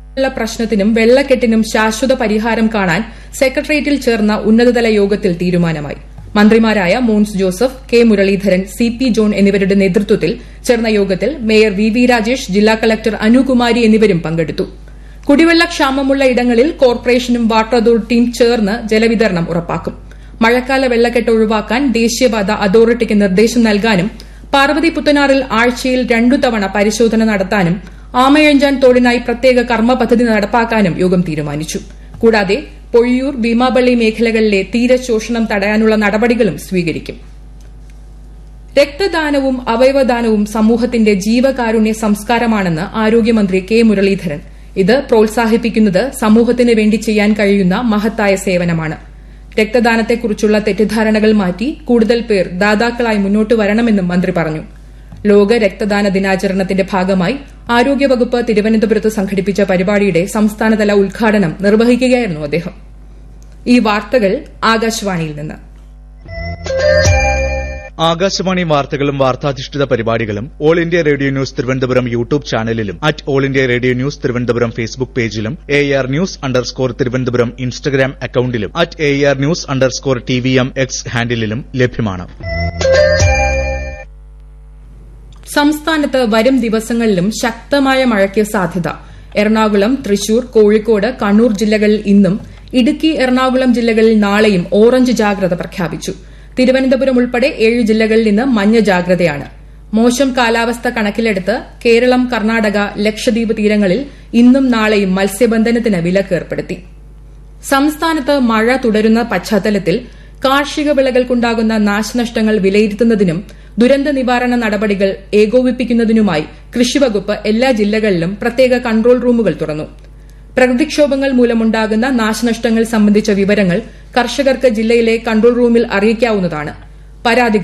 പ്രശ്നത്തിനും വെള്ളക്കെട്ടിനും ശാശ്വത പരിഹാരം കാണാൻ സെക്രട്ടേറിയറ്റിൽ ചേർന്ന ഉന്നതതല യോഗത്തിൽ തീരുമാനമായി മന്ത്രിമാരായ Mons Joseph K Muraleedharan C P John എന്നിവരുടെ നേതൃത്വത്തിൽ ചേർന്ന യോഗത്തിൽ മേയർ വി വി രാജേഷ് ജില്ലാ കളക്ടർ അനുകുമാരി എന്നിവരും പങ്കെടുത്തു കുടിവെള്ള ക്ഷാമമുള്ള ഇടങ്ങളിൽ കോർപ്പറേഷനും വാട്ടർ അതോറിറ്റിയും ചേർന്ന് ജലവിതരണം ഉറപ്പാക്കും മഴക്കാല വെള്ളക്കെട്ട് ഒഴിവാക്കാൻ ദേശീയപാത അതോറിറ്റിക്ക് നിർദ്ദേശം നൽകാനും പാർവതി പുത്തനാറിൽ ആഴ്ചയിൽ രണ്ടു തവണ പരിശോധന നടത്താനും ആമയഞ്ചാൻ തോടിനായി പ്രത്യേക കർമ്മ പദ്ധതി നടപ്പാക്കാനും യോഗം തീരുമാനിച്ചു കൂടാതെ പൊഴിയൂർ ഭീമാപള്ളി മേഖലകളിലെ തീരശോഷണം തടയാനുള്ള നടപടികളും സ്വീകരിക്കും രക്തദാനവും അവയവദാനവും സമൂഹത്തിന്റെ ജീവകാരുണ്യ സംസ്കാരമാണെന്ന് ആരോഗ്യമന്ത്രി കെ മുരളീധരൻ ഇത് പ്രോത്സാഹിപ്പിക്കുന്നത് സമൂഹത്തിന് വേണ്ടി ചെയ്യാൻ കഴിയുന്ന മഹത്തായ സേവനമാണ് രക്തദാനത്തെക്കുറിച്ചുള്ള തെറ്റിദ്ധാരണകൾ മാറ്റി കൂടുതൽ പേർ ദാതാക്കളായി മുന്നോട്ട് വരണമെന്നും മന്ത്രി പറഞ്ഞു ലോക രക്തദാന ദിനാചരണത്തിന്റെ ഭാഗമായി ആരോഗ്യവകുപ്പ് തിരുവനന്തപുരത്ത് സംഘടിപ്പിച്ച പരിപാടിയുടെ സംസ്ഥാനതല ഉദ്ഘാടനം നിർവഹിക്കുകയായിരുന്നു അദ്ദേഹം ഈ വാർത്തകൾ ആകാശവാണിയിൽ നിന്ന് ആകാശവാണി വാർത്തകളും വാർത്താധിഷ്ഠിത പരിപാടികളും all India radio news Thiruvananthapuram YouTube ചാനലിലും at all India radio news Thiruvananthapuram Facebook പേജിലും A R news underscore Thiruvananthapuram Instagram അക്കൌണ്ടിലും at A R news underscore T V M X ഹാൻഡിലും ലഭ്യമാണ് സംസ്ഥാനത്ത് വരും ദിവസങ്ങളിലും ശക്തമായ മഴയ്ക്ക് സാധ്യത എറണാകുളം തൃശൂർ കോഴിക്കോട് കണ്ണൂർ ജില്ലകളിൽ ഇന്നും ഇടുക്കി എറണാകുളം ജില്ലകളിൽ നാളെയും ഓറഞ്ച് ജാഗ്രത പ്രഖ്യാപിച്ചു തിരുവനന്തപുരം ഉൾപ്പെടെ ഏഴ് ജില്ലകളിൽ ഇന്ന് മഞ്ഞ ജാഗ്രതയാണ് മോശം കാലാവസ്ഥ കണക്കിലെടുത്ത് കേരളം കർണാടക ലക്ഷദ്വീപ് തീരങ്ങളിൽ ഇന്നും നാളെയും മത്സ്യബന്ധനത്തിന് വിലക്ക് ഏർപ്പെടുത്തി സംസ്ഥാനത്ത് മഴ തുടരുന്ന പശ്ചാത്തലത്തിൽ കാർഷിക വിളകൾക്കുണ്ടാകുന്ന നാശനഷ്ടങ്ങൾ വിലയിരുത്തുന്നതിനും ദുരന്ത നിവാരണ നടപടികൾ ഏകോപിപ്പിക്കുന്നതിനുമായി കൃഷിവകുപ്പ് എല്ലാ ജില്ലകളിലും പ്രത്യേക കൺട്രോൾ റൂമുകൾ തുറന്നു പ്രകൃതിക്ഷോഭങ്ങൾ മൂലമുണ്ടാകുന്ന നാശനഷ്ടങ്ങൾ സംബന്ധിച്ച വിവരങ്ങൾ കർഷകർക്ക് ജില്ലയിലെ കൺട്രോൾ റൂമിൽ അറിയിക്കാവുന്നതാണ് പരാതികൾ